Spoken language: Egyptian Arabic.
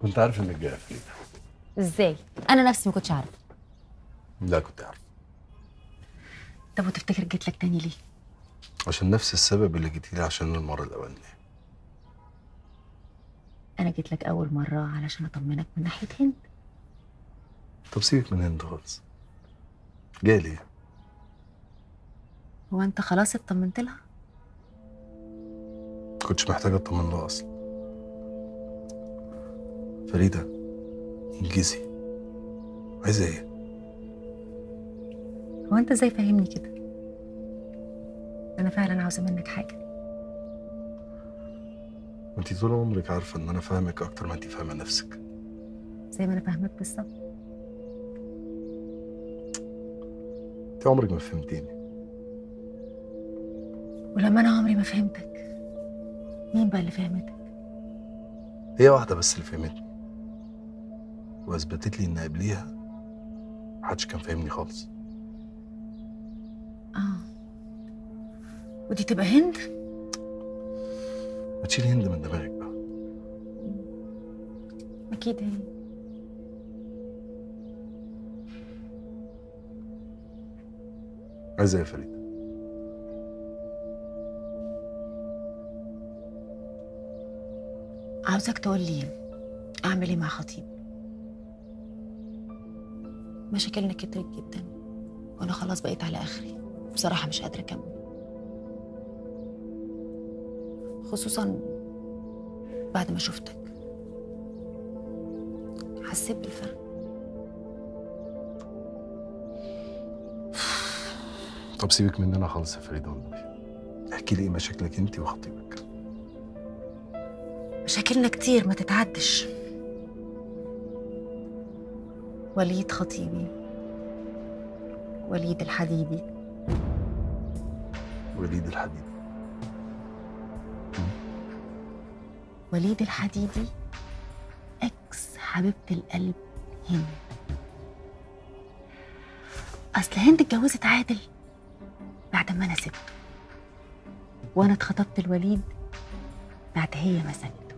كنت عارف انك جايه يا فريده ازاي انا نفسي ما كنتش عارفه لا كنت عارف طب وتفتكر جيت لك تاني ليه عشان نفس السبب اللي جيتي لي عشان المره الاولانيه انا جيت لك اول مره علشان اطمنك من ناحيه هند طب سيبك من هند خالص جاي ليه هو انت خلاص اطمنت لها كنتش محتاجه اطمن له اصلا فريده انجزي عايزه ايه هو انت ازاي فاهمني كده انا فعلا عاوزه منك حاجه وانتي طول عمرك عارفه ان انا فاهمك اكتر ما انتي فاهمه نفسك زي ما انا فاهمك بالظبط انتي عمرك ما فهمتيني ولما انا عمري ما فهمتك مين بقى اللي فهمتك هي واحده بس اللي فهمتني واثبتت لي ان قبليها محدش كان فاهمني خالص اه ودي تبقى هند ما تشيلي هند من دماغك بقى اكيد هي عايزه ايه يا فريده عاوزك تقول لي اعمل ايه مع خطيب مشاكلنا كترت جدا وانا خلاص بقيت على اخري بصراحه مش قادره اكمل خصوصا بعد ما شفتك حسيت بالفرق طب سيبك مننا خالص يا فريده والنبي احكي لي ايه مشاكلك انت وخطيبك مشاكلنا كتير ما تتعدش وليد خطيبي وليد الحديدي وليد الحديد وليد الحديدي اكس حبيبة القلب هند اصل هند اتجوزت عادل بعد ما انا سبته وانا اتخطبت الوليد بعد هي ما سابته